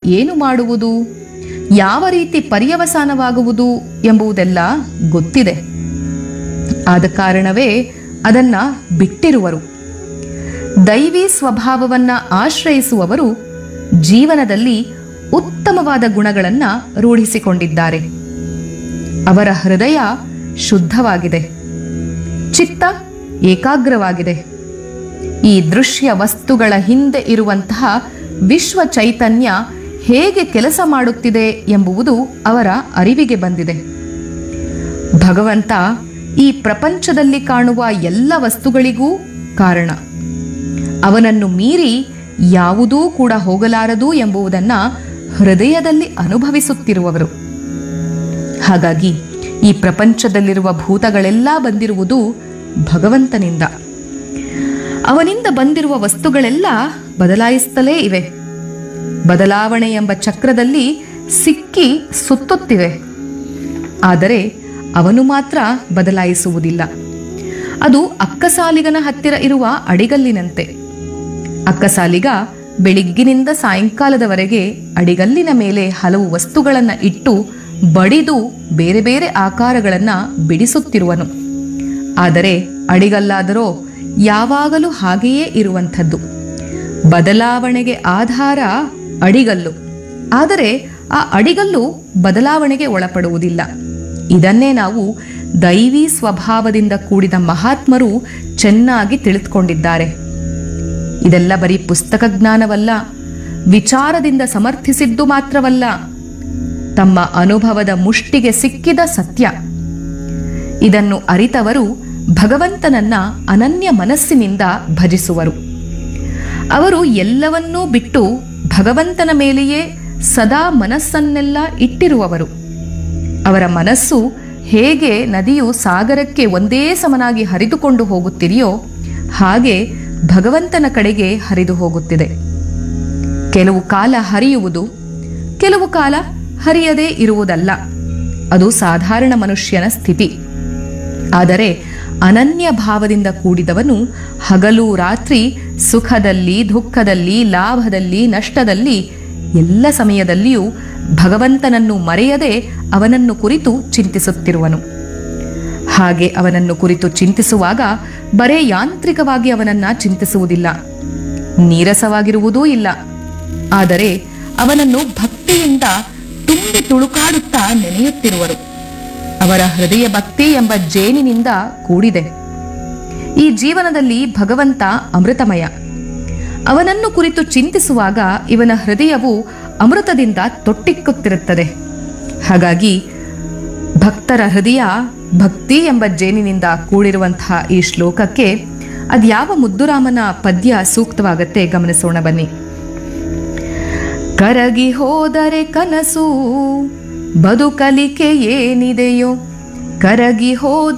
ಏನು ಮಾಡುವುದು ಯಾವ ರೀತಿ ಪರ್ಯವಸಾನವಾಗುವುದು ಎಂಬುದೆಲ್ಲ ಗೊತ್ತಿದೆ ಆದ ಕಾರಣವೇ ಅದನ್ನ ಬಿಟ್ಟಿರುವರು ದೈವಿ ಸ್ವಭಾವವನ್ನ ಆಶ್ರಯಿಸುವವರು ಜೀವನದಲ್ಲಿ ಉತ್ತಮವಾದ ಗುಣಗಳನ್ನ ರೂಢಿಸಿಕೊಂಡಿದ್ದಾರೆ ಅವರ ಹೃದಯ ಶುದ್ಧವಾಗಿದೆ ಚಿತ್ತ ಏಕಾಗ್ರವಾಗಿದೆ ಈ ದೃಶ್ಯ ವಸ್ತುಗಳ ಹಿಂದೆ ಇರುವಂತಹ ವಿಶ್ವ ಚೈತನ್ಯ ಹೇಗೆ ಕೆಲಸ ಮಾಡುತ್ತಿದೆ ಎಂಬುವುದು ಅವರ ಅರಿವಿಗೆ ಬಂದಿದೆ ಭಗವಂತ ಈ ಪ್ರಪಂಚದಲ್ಲಿ ಕಾಣುವ ಎಲ್ಲ ವಸ್ತುಗಳಿಗೂ ಕಾರಣ ಅವನನ್ನು ಮೀರಿ ಯಾವುದೂ ಕೂಡ ಹೋಗಲಾರದು ಎಂಬುದನ್ನ ಹೃದಯದಲ್ಲಿ ಅನುಭವಿಸುತ್ತಿರುವವರು ಹಾಗಾಗಿ ಈ ಪ್ರಪಂಚದಲ್ಲಿರುವ ಭೂತಗಳೆಲ್ಲ ಬಂದಿರುವುದು ಭಗವಂತನಿಂದ ಅವನಿಂದ ಬಂದಿರುವ ವಸ್ತುಗಳೆಲ್ಲ ಬದಲಾಯಿಸುತ್ತಲೇ ಇವೆ ಬದಲಾವಣೆ ಎಂಬ ಚಕ್ರದಲ್ಲಿ ಸಿಕ್ಕಿ ಸುತ್ತುತ್ತಿವೆ ಆದರೆ ಅವನು ಮಾತ್ರ ಬದಲಾಯಿಸುವುದಿಲ್ಲ ಅದು ಅಕ್ಕಸಾಲಿಗನ ಹತ್ತಿರ ಇರುವ ಅಡಿಗಲ್ಲಿನಂತೆ ಅಕ್ಕಸಾಲಿಗ ಬೆಳಿಗ್ಗಿನಿಂದ ಸಾಯಂಕಾಲದವರೆಗೆ ಅಡಿಗಲ್ಲಿನ ಮೇಲೆ ಹಲವು ವಸ್ತುಗಳನ್ನು ಇಟ್ಟು ಬಡಿದು ಬೇರೆ ಬೇರೆ ಆಕಾರಗಳನ್ನು ಬಿಡಿಸುತ್ತಿರುವನು ಆದರೆ ಅಡಿಗಲ್ಲಾದರೋ ಯಾವಾಗಲೂ ಹಾಗೆಯೇ ಇರುವಂಥದ್ದು ಬದಲಾವಣೆಗೆ ಆಧಾರ ಅಡಿಗಲ್ಲು ಆದರೆ ಆ ಅಡಿಗಲ್ಲು ಬದಲಾವಣೆಗೆ ಒಳಪಡುವುದಿಲ್ಲ ಇದನ್ನೇ ನಾವು ದೈವಿ ಸ್ವಭಾವದಿಂದ ಕೂಡಿದ ಮಹಾತ್ಮರು ಚೆನ್ನಾಗಿ ತಿಳಿದುಕೊಂಡಿದ್ದಾರೆ ಇದೆಲ್ಲ ಬರೀ ಪುಸ್ತಕ ಜ್ಞಾನವಲ್ಲ ವಿಚಾರದಿಂದ ಸಮರ್ಥಿಸಿದ್ದು ಮಾತ್ರವಲ್ಲ ತಮ್ಮ ಅನುಭವದ ಮುಷ್ಟಿಗೆ ಸಿಕ್ಕಿದ ಸತ್ಯ ಇದನ್ನು ಅರಿತವರು ಭಗವಂತನನ್ನ ಅನನ್ಯ ಮನಸ್ಸಿನಿಂದ ಭಜಿಸುವರು ಅವರು ಎಲ್ಲವನ್ನೂ ಬಿಟ್ಟು ಭಗವಂತನ ಮೇಲೆಯೇ ಸದಾ ಮನಸ್ಸನ್ನೆಲ್ಲ ಇಟ್ಟಿರುವವರು ಅವರ ಮನಸ್ಸು ಹೇಗೆ ನದಿಯು ಸಾಗರಕ್ಕೆ ಒಂದೇ ಸಮನಾಗಿ ಹರಿದುಕೊಂಡು ಹೋಗುತ್ತಿದೆಯೋ ಹಾಗೆ ಭಗವಂತನ ಕಡೆಗೆ ಹರಿದು ಹೋಗುತ್ತಿದೆ ಕೆಲವು ಕಾಲ ಹರಿಯುವುದು ಕೆಲವು ಕಾಲ ಹರಿಯದೇ ಇರುವುದಲ್ಲ ಅದು ಸಾಧಾರಣ ಮನುಷ್ಯನ ಸ್ಥಿತಿ ಆದರೆ ಅನನ್ಯ ಭಾವದಿಂದ ಕೂಡಿದವನು ಹಗಲು ರಾತ್ರಿ ಸುಖದಲ್ಲಿ ದುಃಖದಲ್ಲಿ ಲಾಭದಲ್ಲಿ ನಷ್ಟದಲ್ಲಿ ಎಲ್ಲ ಸಮಯದಲ್ಲಿಯೂ ಭಗವಂತನನ್ನು ಮರೆಯದೆ ಅವನನ್ನು ಕುರಿತು ಚಿಂತಿಸುತ್ತಿರುವನು ಹಾಗೆ ಅವನನ್ನು ಕುರಿತು ಚಿಂತಿಸುವಾಗ ಬರೇ ಯಾಂತ್ರಿಕವಾಗಿ ಅವನನ್ನ ಚಿಂತಿಸುವುದಿಲ್ಲ ನೀರಸವಾಗಿರುವುದೂ ಇಲ್ಲ ಆದರೆ ಅವನನ್ನು ಭಕ್ತಿಯಿಂದ ತುಂಬಿ ತುಳುಕಾಡುತ್ತಾ ನೆನೆಯುತ್ತಿರುವರು ಅವರ ಹೃದಯ ಭಕ್ತಿ ಎಂಬ ಜೇನಿನಿಂದ ಕೂಡಿದೆ ಈ ಜೀವನದಲ್ಲಿ ಭಗವಂತ ಅಮೃತಮಯ ಅವನನ್ನು ಕುರಿತು ಚಿಂತಿಸುವಾಗ ಇವನ ಹೃದಯವು ಅಮೃತದಿಂದ ತೊಟ್ಟಿಕ್ಕುತ್ತಿರುತ್ತದೆ ಹಾಗಾಗಿ ಭಕ್ತರ ಹೃದಯ ಭಕ್ತಿ ಎಂಬ ಜೇನಿನಿಂದ ಕೂಡಿರುವಂತಹ ಈ ಶ್ಲೋಕಕ್ಕೆ ಅದ್ಯಾವ ಮುದ್ದುರಾಮನ ಪದ್ಯ ಸೂಕ್ತವಾಗತ್ತೆ ಗಮನಿಸೋಣ ಬನ್ನಿ ಕರಗಿ ಹೋದರೆ ಕನಸು ಬದುಕಲಿಕೆ ಏನಿದೆಯೋ ಕರಗಿ ಹೋದ